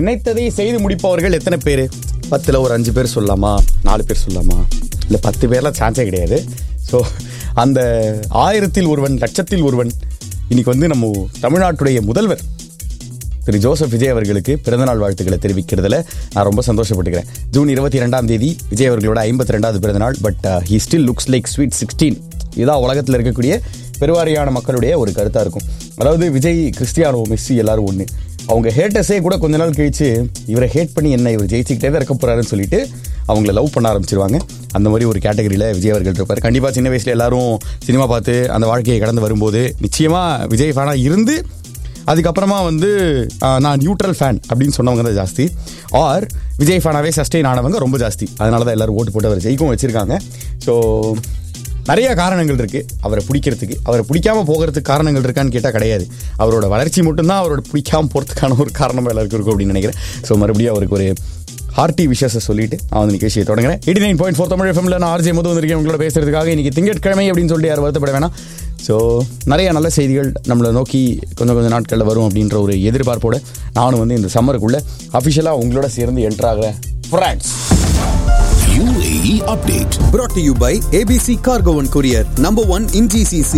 நினைத்ததை செய்து முடிப்பவர்கள் எத்தனை பேர் பத்தில் ஒரு அஞ்சு பேர் சொல்லலாமா நாலு பேர் சொல்லலாமா இல்லை பத்து பேர்லாம் சான்ஸே கிடையாது ஸோ அந்த ஆயிரத்தில் ஒருவன் லட்சத்தில் ஒருவன் இன்னைக்கு வந்து நம்ம தமிழ்நாட்டுடைய முதல்வர் திரு ஜோசப் விஜய் அவர்களுக்கு பிறந்தநாள் வாழ்த்துக்களை தெரிவிக்கிறதுல நான் ரொம்ப சந்தோஷப்பட்டுக்கிறேன் ஜூன் இருபத்தி ரெண்டாம் தேதி விஜய் அவர்களோட ஐம்பத்தி ரெண்டாவது பிறந்தநாள் but he still looks like sweet sixteen இதான் உலகத்தில் இருக்கக்கூடிய பெருவாரியான மக்களுடைய ஒரு கருத்தாக இருக்கும் அதாவது விஜய் கிறிஸ்டியானோ மெஸ்ஸி எல்லாரும் ஒன்று அவங்க ஹேட்டர்ஸே கூட கொஞ்ச நாள் கழிச்சு இவரை ஹேட் பண்ணி என்ன இவர் ஜெயிச்சுக்கிட்டே தான் இருக்க போறாருன்னு சொல்லிட்டு அவங்கள லவ் பண்ண ஆரம்பிச்சிருவாங்க அந்த மாதிரி ஒரு கேட்டகரியில் விஜய் அவர்கள் இருப்பார் கண்டிப்பாக சின்ன வயசுல எல்லாரும் சினிமா பார்த்து அந்த வாழ்க்கையை கடந்து வரும்போது நிச்சயமாக விஜய் ஃபேனாக இருந்து அதுக்கப்புறமா வந்து ஆஹ், நான் நியூட்ரல் ஃபேன் அப்படின்னு சொன்னவங்க தான் ஜாஸ்தி ஆர் விஜய் ஃபேனாவே சஸ்டெயின் ஆனவங்க ரொம்ப ஜாஸ்தி அதனால தான் எல்லாரும் ஓட்டு போட்டு அவர் ஜெயிக்கவும் வச்சிருக்காங்க ஸோ நிறைய காரணங்கள் இருக்கு அவரை பிடிக்கிறதுக்கு அவரை பிடிக்காம போகிறதுக்கு காரணங்கள் இருக்கான்னு கேட்டால் கிடையாது அவரோட வளர்ச்சி மட்டும்தான் அவரோட பிடிக்காம போகிறதுக்கான ஒரு காரணம் எல்லாருக்கும் இருக்கும் அப்படின்னு நினைக்கிறேன் ஸோ மறுபடியும் அவருக்கு ஒரு ஹார்ட்டி விஷயத்தை சொல்லிட்டு நான் வந்து நிகழ்ச்சியை தொடங்குறேன் eighty nine point four Tamil எஃப்எம்ல நான் ஆர்ஜே முது வந்திருக்கேன் உங்களோட பேசுறதுக்காக இன்னைக்கு திங்கட்கிழமை அப்படின்னு சொல்லிட்டு யாரும் வருத்தப்பட வேணாம் ஸோ நிறைய நல்ல செய்திகள் நம்மளை நோக்கி கொஞ்சம் கொஞ்சம் நாட்களில் வரும் அப்படின்ற ஒரு எதிர்பார்ப்போட நானும் வந்து இந்த சம்மருக்குள்ள அஃபிஷியலாக உங்களோட சேர்ந்து என்ட்ரு ஆகிறேன் from UAE update. brought to you by ABC Cargo and Courier, number one in GCC.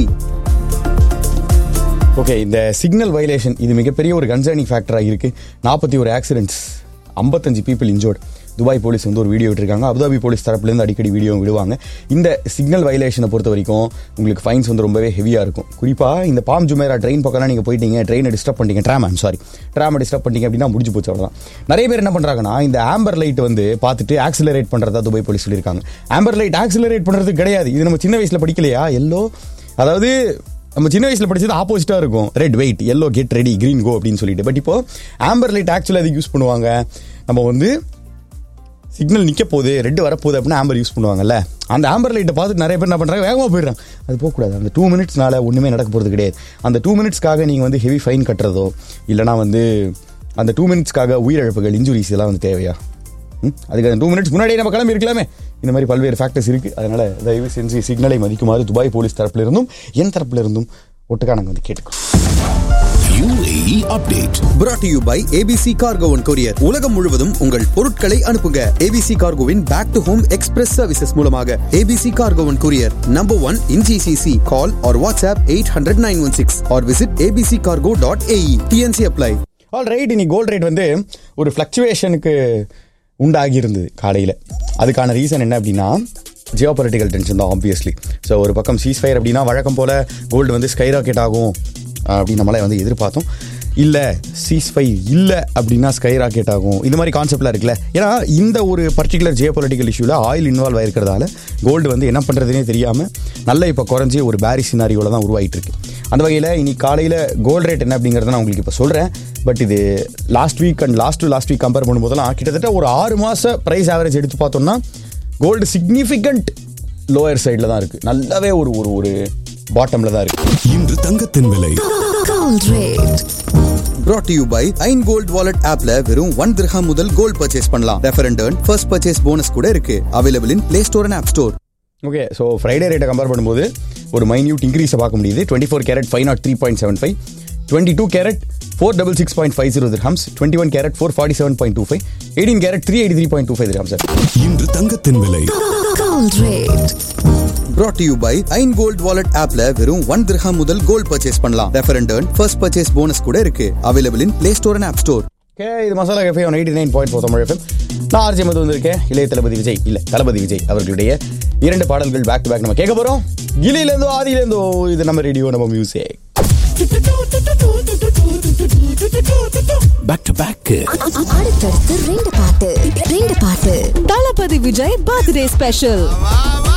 Okay இந்த சிக்னல் வயலேஷன் இது மிகப்பெரிய ஒரு கன்சர்னிங் ஃபேக்டராக இருக்கு நாற்பத்தி ஒரு ஆக்சிடென்ட்ஸ் ஐம்பத்தஞ்சு பீப்புள் இன்ஜோர்ட் துபாய் போலீஸ் வந்து ஒரு வீடியோ விட்டுருக்காங்க அபுதாபி போலீஸ் தரப்புலேருந்து அடிக்கடி வீடியோ விடுவாங்க இந்த சிக்னல் வயலேஷனை பொறுத்த வரைக்கும் உங்களுக்கு ஃபைன்ஸ் வந்து ரொம்பவே ஹெவியாக இருக்கும் குறிப்பாக இந்த பாம் ஜுமேரா ட்ரெயின் பக்கம்லாம் நீங்கள் போயிட்டீங்க ட்ரெயினை டிஸ்டர்ப் பண்ணிட்டீங்க ட்ராம் ஐம் சாரி ட்ராமை டிஸ்டர்ப் பண்ணிட்டீங்க அப்படின்னா முடிஞ்சு போச்சு அவ்வளோதான் நிறைய பேர் என்ன பண்ணுறாங்கன்னா இந்த ஆம்பர் லைட் வந்து பார்த்துட்டு ஆக்சிலரேட் பண்ணுறதா துபாய் போலீஸ் சொல்லியிருக்காங்க ஆம்பர் லைட் ஆக்சிலரேட் பண்ணுறது கிடையாது இது நம்ம சின்ன வயசில் படிக்கலையா எல்லோ அதாவது நம்ம சின்ன வயசுல படிச்சது ஆப்போசிட்டா இருக்கும் red wait yellow get ready green go அப்படின்னு சொல்லிட்டு பட் இப்போ ஆம்பர் லைட் ஆக்சுவலாக அதுக்கு யூஸ் பண்ணுவாங்க நம்ம வந்து சிக்னல் நிக்க போகுது ரெட் வரப்போகுது அப்படின்னா ஆம்பர் யூஸ் பண்ணுவாங்கல்ல அந்த ஆம்பர் லைட்டை பார்த்துட்டு நிறைய பேர் என்ன பண்றாங்க வேகமாக போயிடுறாங்க அது போகக்கூடாது அந்த டூ மினிட்ஸ்னால ஒன்றுமே நடக்க போகிறது கிடையாது அந்த டூ மினிட்ஸ்க்காக நீங்கள் வந்து ஹெவி ஃபைன் கட்டுறதோ இல்லைனா வந்து அந்த டூ மினிட்ஸ்க்காக உயிரிழப்புகள் இன்ஜுரிஸ் இதெல்லாம் வந்து தேவையா ம்? அதுக்கு அந்த டூ மினிட்ஸ் முன்னாடியே நம்ம கிளம்பி இருக்கலாமே இந்த மாதிரி பல்வேறு ஃபேக்டர்ஸ் இருக்கு அதனால தயவு செஞ்சு சிக்னலை மதிக்குமாறு துபாய் போலீஸ் தரப்புல இருந்தும் என் தரப்புல இருந்தும் ஒட்டுக்கா நாங்கள் வந்து கேட்டுக்கிறோம் UAE update. brought to you by ABC Cargo and Courier. உலகம் முழுவதும் உங்கள் பொருட்களை அனுப்புங்க ABC Cargoவின் back to home express services மூலமாக ABC Cargo and Courier, number one in GCC. Call or WhatsApp 800-916 or visit abccargo.ae. TNC apply. All right இன்னைக்கு gold rate வந்து ஒரு ஃப்ளக்சுவேஷனுக்கு உண்டாகி இருந்தது காலையில் அதுக்கான ரீசன் என்ன அப்படின்னா ஜியோ பொலிட்டிக்கல் டென்ஷன் தான் ஆப்வியஸ்லி ஸோ ஒரு பக்கம் சீஸ் ஃபயர் அப்படின்னா வழக்கம் போல் கோல்டு வந்து ஸ்கை ராக்கெட் ஆகும் அப்படின்னு நம்மளே வந்து எதிர்பார்த்தோம் இல்லை சீஸ் ஃபை இல்லை அப்படின்னா ஸ்கை ராக்கெட் ஆகும் இந்த மாதிரி கான்செப்ட்லாம் இருக்குல்ல ஏன்னா இந்த ஒரு பர்டிகுலர் ஜியோ பொலிட்டிக்கல் இஷ்யூவில் ஆயில் இன்வால்வ் ஆயிருக்கிறதால கோல்டு வந்து என்ன பண்ணுறதுனே தெரியாமல் நல்ல இப்போ குறைஞ்சி ஒரு பேரி சினாரியோவில் தான் உருவாயிட்டு இருக்கு அந்த வகையில் இன்னைக்கு காலையில் கோல்ட் ரேட் என்ன அப்படிங்கிறத நான் உங்களுக்கு இப்போ சொல்கிறேன் பட் இது last week and last to last week compare பண்ணும்போதெல்லாம் கிட்டத்தட்ட ஒரு ஆறு மாத ப்ரைஸ் ஆவரேஜ் எடுத்து பார்த்தோம்னா கோல்டு சிக்னிஃபிகண்ட் லோயர் சைடில் தான் இருக்குது நல்லாவே ஒரு ஒரு ஒரு பாட்டமில் தான் இருக்குது இன்று தங்கத்தின் விலை Gold rate. brought to you by Ain gold wallet ஆப்ல வெறும் ஒன் திரஹாம் முதல் கோல்ட் பர்ச்சேஸ் பண்ணலாம் refer and first purchase bonus கூட இருக்கு available in play store and app store okay so Friday ரேட்டை கம்பேர் பண்ணும்போது ஒரு மைன்யூட் இன்க்ரீஸை பார்க்க முடியுது twenty four carat five naught three point seven five twenty two carat four double six point five zero ஹம்ஸ் twenty one carat four forty seven point two five eighteen carrot three eighty three point two five ஹம்ஸ் இன்று தங்கத்தின் விலை Gold rate. brought to you by Ain gold wallet ஆப்ல வெறும் one dirham முதல் gold purchase பண்ணலாம் refer and first purchase bonus கூட இருக்கு available in play store and app store okay இது masala cafe one eighty nine point four Tamil FM நான் RJ Madhu வந்திருக்கேன் இளைய தளபதி விஜய் இல்லை தளபதி விஜய் அவர்களுடைய இரண்டு பாடல்கள் பேக் டு பேக் நம்ம கேட்க போகிறோம் கிளியிலேருந்தோ ஆதியிலேருந்தோ இது நம்ம ரேடியோ நம்ம மியூசிக் பேக் டு பேக் அடுத்தடுத்து ரெண்டு பாட்டு ரெண்டு பாட்டு தளபதி விஜய் பர்த்டே ஸ்பெஷல்